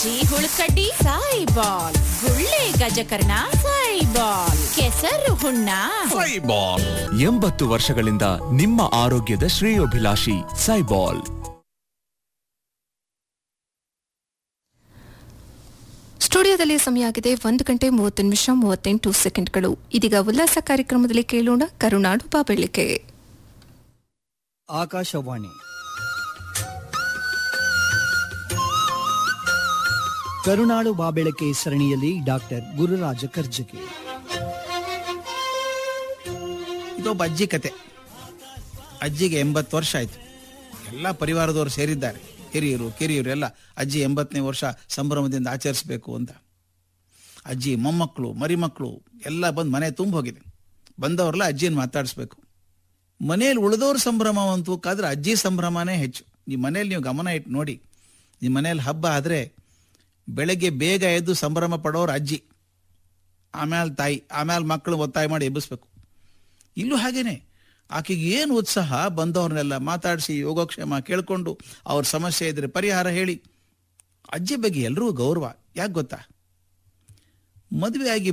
ಸಜ್ಜಿ ಹುಳ್ಕಡ್ಡಿ ಸಾಯಿ ಬಾಲ್ ಗುಳ್ಳೆ ಗಜಕರ್ಣ ಸಾಯಿ ಬಾಲ್ ಕೆಸರು ಹುಣ್ಣ ಸೈಬಾಲ್ ಎಂಬತ್ತು ವರ್ಷಗಳಿಂದ ನಿಮ್ಮ ಆರೋಗ್ಯದ ಶ್ರೇಯೋಭಿಲಾಷಿ ಸೈಬಾಲ್ ಸ್ಟುಡಿಯೋದಲ್ಲಿ ಸಮಯ ಆಗಿದೆ ಒಂದು ಗಂಟೆ ಮೂವತ್ತು ನಿಮಿಷ ಮೂವತ್ತೆಂಟು ಸೆಕೆಂಡ್ಗಳು ಇದೀಗ ಉಲ್ಲಾಸ ಕಾರ್ಯಕ್ರಮದಲ್ಲಿ ಕೇಳೋಣ ಕರುನಾಡು ಬಾಬೆಳಿಕೆ ಆಕಾಶವಾಣಿ ಕರುನಾಡು ಬಾಬೆಳಕೆ ಸರಣಿಯಲ್ಲಿ ಡಾಕ್ಟರ್ ಗುರುರಾಜ ಕರ್ಜಗಿ ಇದೊಬ್ಬ ಅಜ್ಜಿ ಕತೆ ಅಜ್ಜಿಗೆ ಎಂಬತ್ತು ವರ್ಷ ಆಯ್ತು ಎಲ್ಲ ಪರಿವಾರದವರು ಸೇರಿದ್ದಾರೆ ಹಿರಿಯರು ಕಿರಿಯರು ಎಲ್ಲ ಅಜ್ಜಿ ಎಂಬತ್ತನೇ ವರ್ಷ ಸಂಭ್ರಮದಿಂದ ಆಚರಿಸಬೇಕು ಅಂತ ಅಜ್ಜಿ ಮೊಮ್ಮಕ್ಕಳು ಮರಿಮಕ್ಕಳು ಎಲ್ಲ ಬಂದು ಮನೆ ತುಂಬ ಹೋಗಿದೆ ಬಂದವರೆಲ್ಲ ಅಜ್ಜಿಯನ್ನು ಮಾತಾಡಿಸ್ಬೇಕು ಮನೆಯಲ್ಲಿ ಉಳಿದವ್ರ ಸಂಭ್ರಮವಂತೂ ಕಾದ್ರೆ ಅಜ್ಜಿ ಸಂಭ್ರಮನೇ ಹೆಚ್ಚು ಈ ಮನೇಲಿ ನೀವು ಗಮನ ಇಟ್ಟು ನೋಡಿ ನಿಮ್ಮ ಮನೇಲಿ ಹಬ್ಬ ಆದರೆ ಬೆಳಗ್ಗೆ ಬೇಗ ಎದ್ದು ಸಂಭ್ರಮ ಪಡೋರು ಅಜ್ಜಿ ಆಮೇಲೆ ತಾಯಿ ಆಮೇಲೆ ಮಕ್ಕಳು ಒತ್ತಾಯ ಮಾಡಿ ಎಬ್ಬಿಸ್ಬೇಕು ಇಲ್ಲೂ ಹಾಗೇನೆ ಆಕೆಗೆ ಏನು ಉತ್ಸಾಹ ಬಂದವ್ರನ್ನೆಲ್ಲ ಮಾತಾಡಿಸಿ ಯೋಗಕ್ಷೇಮ ಕೇಳಿಕೊಂಡು ಅವ್ರ ಸಮಸ್ಯೆ ಇದ್ರೆ ಪರಿಹಾರ ಹೇಳಿ ಅಜ್ಜಿ ಬಗ್ಗೆ ಎಲ್ರಿಗೂ ಗೌರವ ಯಾಕೆ ಗೊತ್ತಾ ಮದುವೆ ಆಗಿ